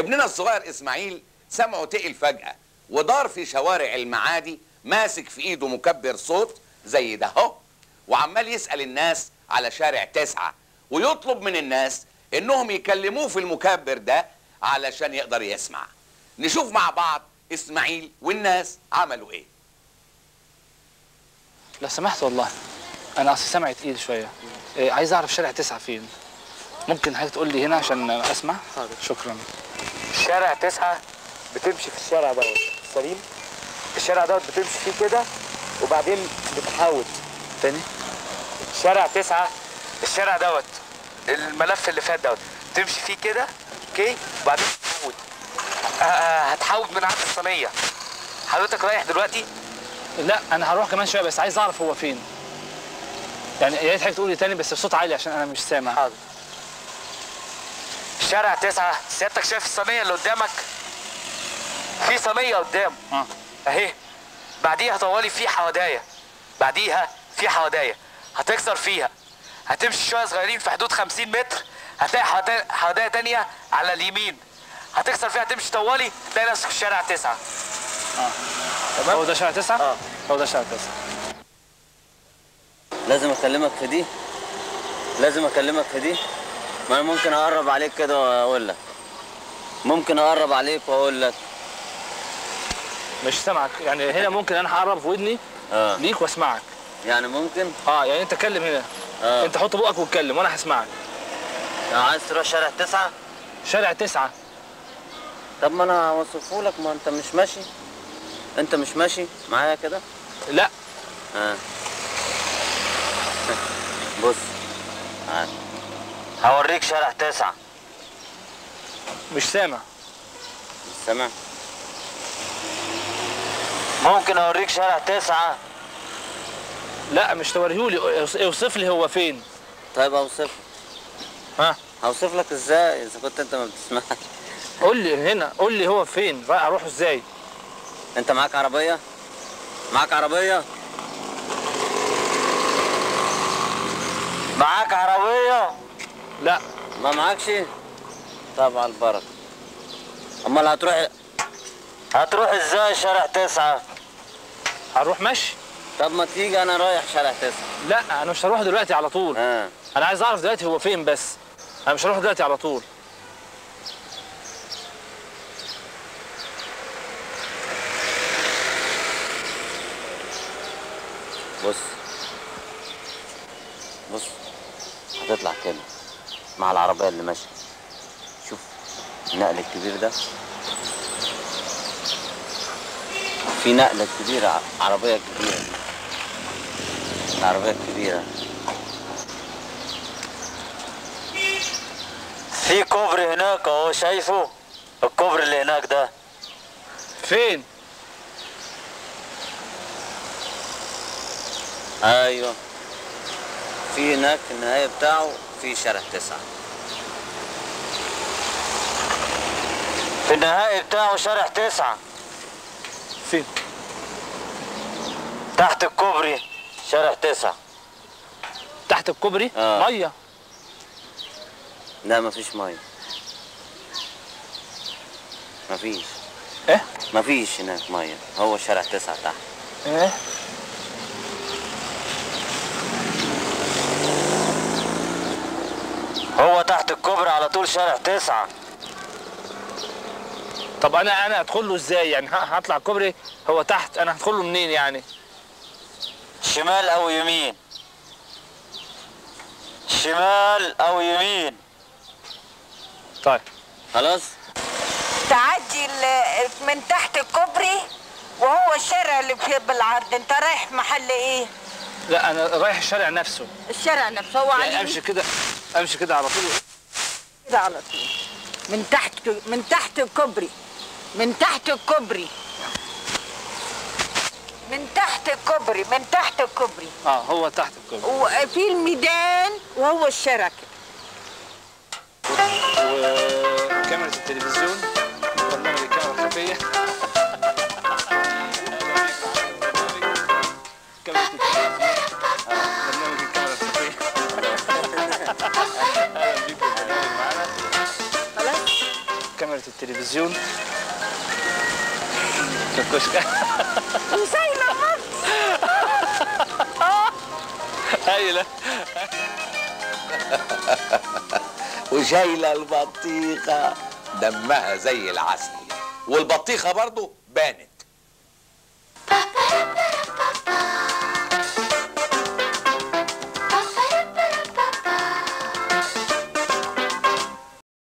ابننا الصغير اسماعيل سمعه تقل فجأة ودار في شوارع المعادي ماسك في ايده مكبر صوت زي ده اهو وعمال يسأل الناس على شارع تسعة ويطلب من الناس انهم يكلموه في المكبر ده علشان يقدر يسمع نشوف مع بعض اسماعيل والناس عملوا ايه لو سمحت والله انا اصل سمعي تقيل شويه إيه عايز اعرف شارع تسعة فين ممكن حضرتك تقول لي هنا عشان اسمع حاضر. شكرا شارع تسعة بتمشي في الشارع دوت سليم الشارع دوت بتمشي فيه كده وبعدين بتحاول تاني شارع تسعة الشارع دوت الملف اللي فات دوت تمشي فيه كده اوكي وبعدين تحاول آه، آه، هتحاول من عند الصينية حضرتك رايح دلوقتي لا انا هروح كمان شويه بس عايز اعرف هو فين يعني يا ريت حضرتك تقول لي تاني بس بصوت عالي عشان انا مش سامع حاضر شارع تسعة سيادتك شايف الصينية اللي قدامك في صينية قدام اه اهي بعديها طوالي في حوادايا بعديها في حوادايا هتكسر فيها هتمشي شويه صغيرين في حدود 50 متر هتلاقي حوادايا- حوادايا تانية على اليمين هتكسر فيها تمشي طوالي تلاقي نفسك في شارع تسعة تمام هو ده شارع تسعة؟ اه. هو ده شارع تسعة لازم اكلمك في دي لازم اكلمك في دي ما انا ممكن اقرب عليك كده واقول لك ممكن اقرب عليك واقول لك مش سامعك يعني هنا ممكن انا هقرب في ودني اه ليك واسمعك يعني ممكن اه يعني انت اتكلم هنا اه انت حط بقك واتكلم وانا هسمعك يعني عايز تروح شارع تسعة شارع تسعة طب ما انا هوصفه لك ما انت مش ماشي انت مش ماشي معايا كده لا اه بص تعال هوريك شارع تسعة مش سامع سامع ممكن اوريك شارع تسعة لا مش توريهولي اوص- اوصف لي هو فين طيب اوصف ها هوصف لك ازاي اذا كنت انت ما بتسمعش قول لي هنا قول لي هو فين رايح اروح ازاي انت معاك عربية معاك عربية معاك عربية لا ما معاكش طب على البركة امال هتروح هتروح ازاي شارع تسعة هروح مشي طب ما تيجي انا رايح شارع تسعة لا انا مش هروح دلوقتي على طول اه انا عايز اعرف دلوقتي هو فين بس انا مش هروح دلوقتي على طول بص بص هتطلع كده مع العربية اللي ماشية شوف النقل الكبير ده في نقلة كبيرة ع- عربية كبيرة العربية الكبيرة في كوبري هناك اهو شايفه الكوبري اللي هناك ده فين ايوه في هناك النهاية بتاعه في شارع تسعة في النهاية بتاعه شارع تسعة فين تحت الكوبري شارع تسعة تحت الكوبري آه. ميه لا مفيش مية مفيش ايه مفيش هناك مية هو شارع تسعة تحت ايه هو تحت الكوبري على طول شارع تسعة طب انا انا ادخل له ازاي يعني ه- هطلع الكوبري هو تحت انا هدخل له منين يعني شمال أو يمين شمال أو يمين طيب خلاص تعدي ال- من تحت الكوبري وهو الشارع اللي فيه بالعرض انت رايح محل ايه لا انا رايح الشارع نفسه الشارع نفسه هو يعني عليه امشي كده امشي كده على طول كده على طول من تحت من تحت الكوبري من تحت الكوبري من تحت الكوبري من تحت الكوبري اه هو تحت الكوبري وفي الميدان وهو الشارع كده وكاميرا التلفزيون برنامج الكاميرا الخفية كاميرا التلفزيون برنامج الكاميرا الخفية أهلا بيكم في البرنامج معانا خلاص كاميرا التلفزيون في الكشك وسايله مصر هايله وشايله البطيخه دمها زي العسل والبطيخه برضو بانت